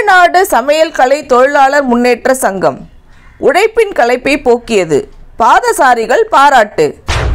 தமிழ்நாடு சமையல் கலை தொழிலாளர் முன்னேற்ற சங்கம் உழைப்பின் களைப்பை போக்கியது பாதசாரிகள் பாராட்டு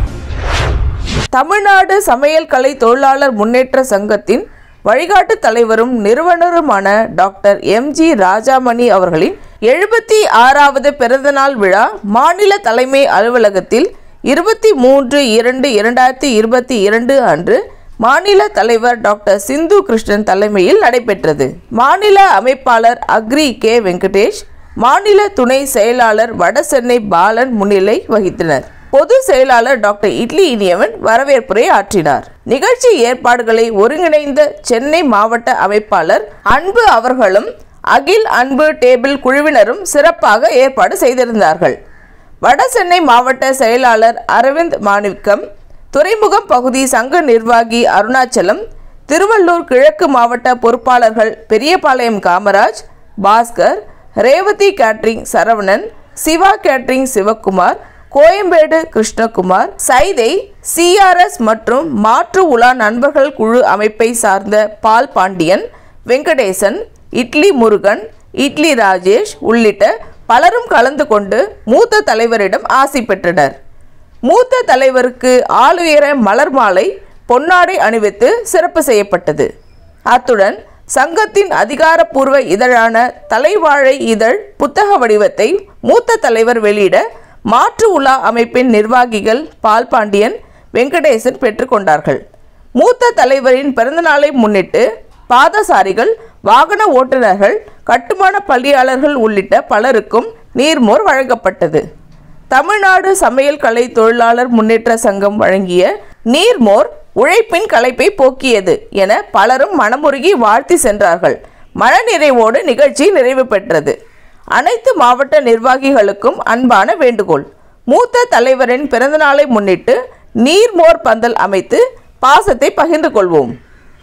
தமிழ்நாடு சமையல் கலை தொழிலாளர் முன்னேற்ற சங்கத்தின் வழிகாட்டு தலைவரும் நிறுவனருமான டாக்டர் எம்ஜி ராஜாமணி அவர்களின் எழுபத்தி ஆறாவது பிறந்தநாள் விழா மாநில தலைமை அலுவலகத்தில் இருபத்தி மூன்று இரண்டு இரண்டாயிரத்தி இருபத்தி இரண்டு அன்று மாநில தலைவர் டாக்டர் சிந்து கிருஷ்ணன் தலைமையில் நடைபெற்றது மாநில அமைப்பாளர் அக்ரி கே வெங்கடேஷ் மாநில துணை செயலாளர் வடசென்னை பாலன் முன்னிலை வகித்தனர் பொது செயலாளர் டாக்டர் இட்லி இனியவன் வரவேற்புரை ஆற்றினார் நிகழ்ச்சி ஏற்பாடுகளை ஒருங்கிணைந்த சென்னை மாவட்ட அமைப்பாளர் அன்பு அவர்களும் அகில் அன்பு டேபிள் குழுவினரும் சிறப்பாக ஏற்பாடு செய்திருந்தார்கள் வடசென்னை மாவட்ட செயலாளர் அரவிந்த் மாணிக்கம் துறைமுகம் பகுதி சங்க நிர்வாகி அருணாச்சலம் திருவள்ளூர் கிழக்கு மாவட்ட பொறுப்பாளர்கள் Periyapalayam Kamaraj Bhaskar Revathi catering Saravanan Siva catering Sivakumar Koyambedu Krishnakumar Saidai CRS மற்றும் மாற்று உலா நண்பர்கள் குழு அமைப்பை சார்ந்த பால் பாண்டியன் வெங்கடேசன் இட்லி முருகன் இட்லி ராஜேஷ் உள்ளிட்ட பலரும் கலந்து கொண்டு மூத்த தலைவரிடம் ஆசி பெற்றனர் மூத்த தலைவருக்கு ஆளுயர மலர் மாலை பொன்னாடை அணிவித்து சிறப்பு செய்யப்பட்டது அத்துடன் சங்கத்தின் அதிகாரப்பூர்வ இதழான தலைவாழை இதழ் புத்தக வடிவத்தை மூத்த தலைவர் வெளியிட மாற்று உலா அமைப்பின் நிர்வாகிகள் பால் பாண்டியன் வெங்கடேசன் பெற்றுக்கொண்டார்கள் மூத்த தலைவரின் பிறந்தநாளை முன்னிட்டு பாதசாரிகள் வாகன ஓட்டுநர்கள் கட்டுமான பள்ளியாளர்கள் உள்ளிட்ட பலருக்கும் நீர்மோர் வழங்கப்பட்டது தமிழ்நாடு சமையல் கலை தொழிலாளர் முன்னேற்ற சங்கம் வழங்கிய நீர்மோர் உழைப்பின் களைப்பை போக்கியது என பலரும் மனமுருகி வாழ்த்தி சென்றார்கள் மனநிறைவோடு நிகழ்ச்சி நிறைவு பெற்றது அனைத்து மாவட்ட நிர்வாகிகளுக்கும் அன்பான வேண்டுகோள் மூத்த தலைவரின் பிறந்தநாளை முன்னிட்டு நீர்மோர் பந்தல் அமைத்து பாசத்தை பகிர்ந்து கொள்வோம்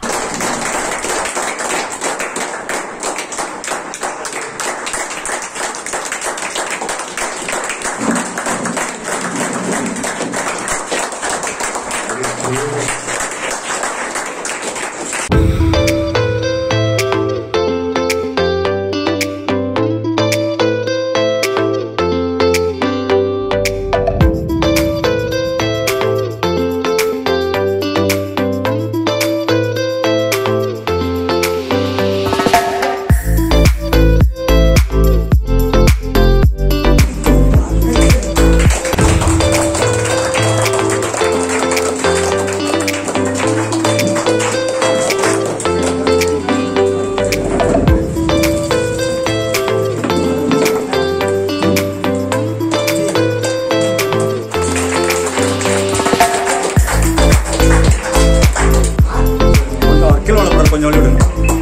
கொஞ்சம் கீழே உள்ள brother கொஞ்சம் வழி விடுங்க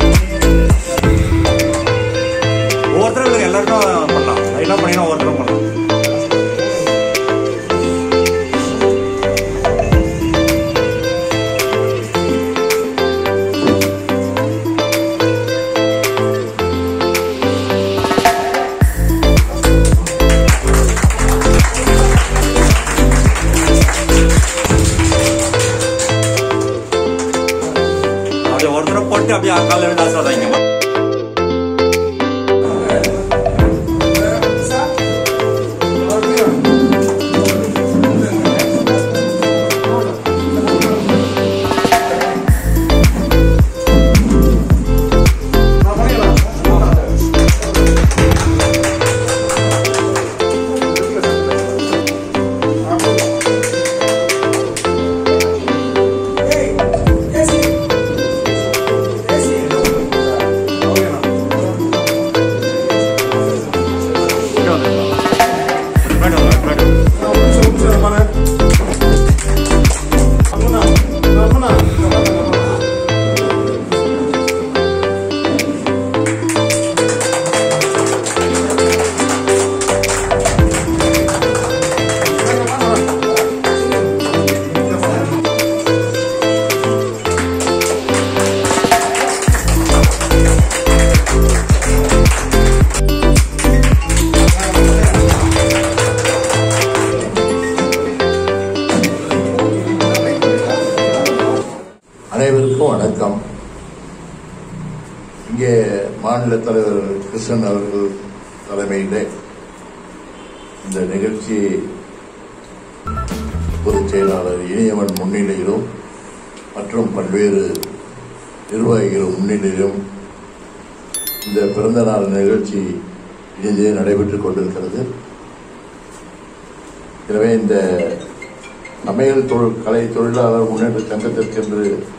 ஒவ்வொருத்தரும் இல்லை எல்லாருக்கும் பண்ணலாம் லைட்டாக பண்ணீங்கன்னா ஒவ்வொருத்தரும் பண்ணலாம் அப்படியே ஒருத்தரை போட்டு அப்படியே காலையில் ரெண்டு ஆசீர்வாதம் மாநில தலைவர் கிருஷ்ணன் அவர்கள் தலைமையிலே இந்த நிகழ்ச்சியை பொதுச் செயலாளர் இனியவன் முன்னிலையிலும் மற்றும் பல்வேறு நிர்வாகிகள் முன்னிலையிலும் இந்த பிறந்த நாள் நிகழ்ச்சி இனிதே நடைபெற்றுக் கொண்டிருக்கிறது எனவே இந்த சமையல் தொழில் கலை தொழிலாளர் முன்னேற்ற சங்கத்திற்கென்று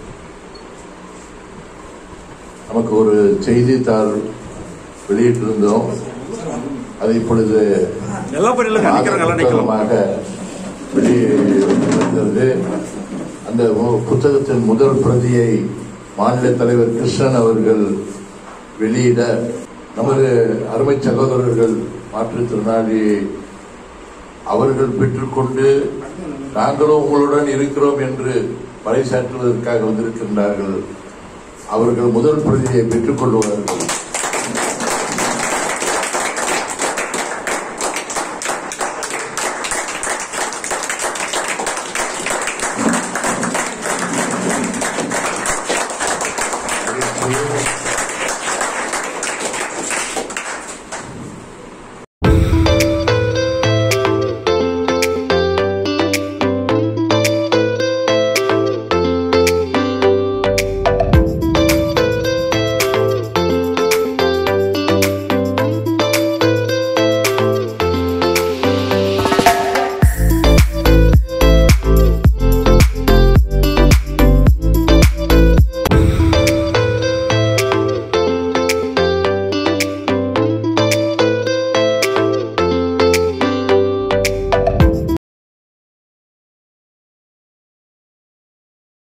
நமக்கு ஒரு செய்தித்தாள் வெளியிட்டிருந்தோம் அது இப்பொழுது எல்லாம் பண்ணிடல நிக்கிறாங்க எல்லாம் நிக்கலாம் புத்தகமாக வெளிவந்தது அந்த மு- புத்தகத்தின் முதல் பிரதியை மாநில தலைவர் கிருஷ்ணன் அவர்கள் வெளியிட நமது அருமை சகோதரர்கள் மாற்றுத்திறனாளி அவர்கள் பெற்றுக்கொண்டு நாங்களும் உங்களுடன் இருக்கிறோம் என்று பறைசாற்றுவதற்காக வந்திருக்கின்றார்கள் அவர்கள் முதல் பிரதியை பெற்றுக் கொள்வார்கள்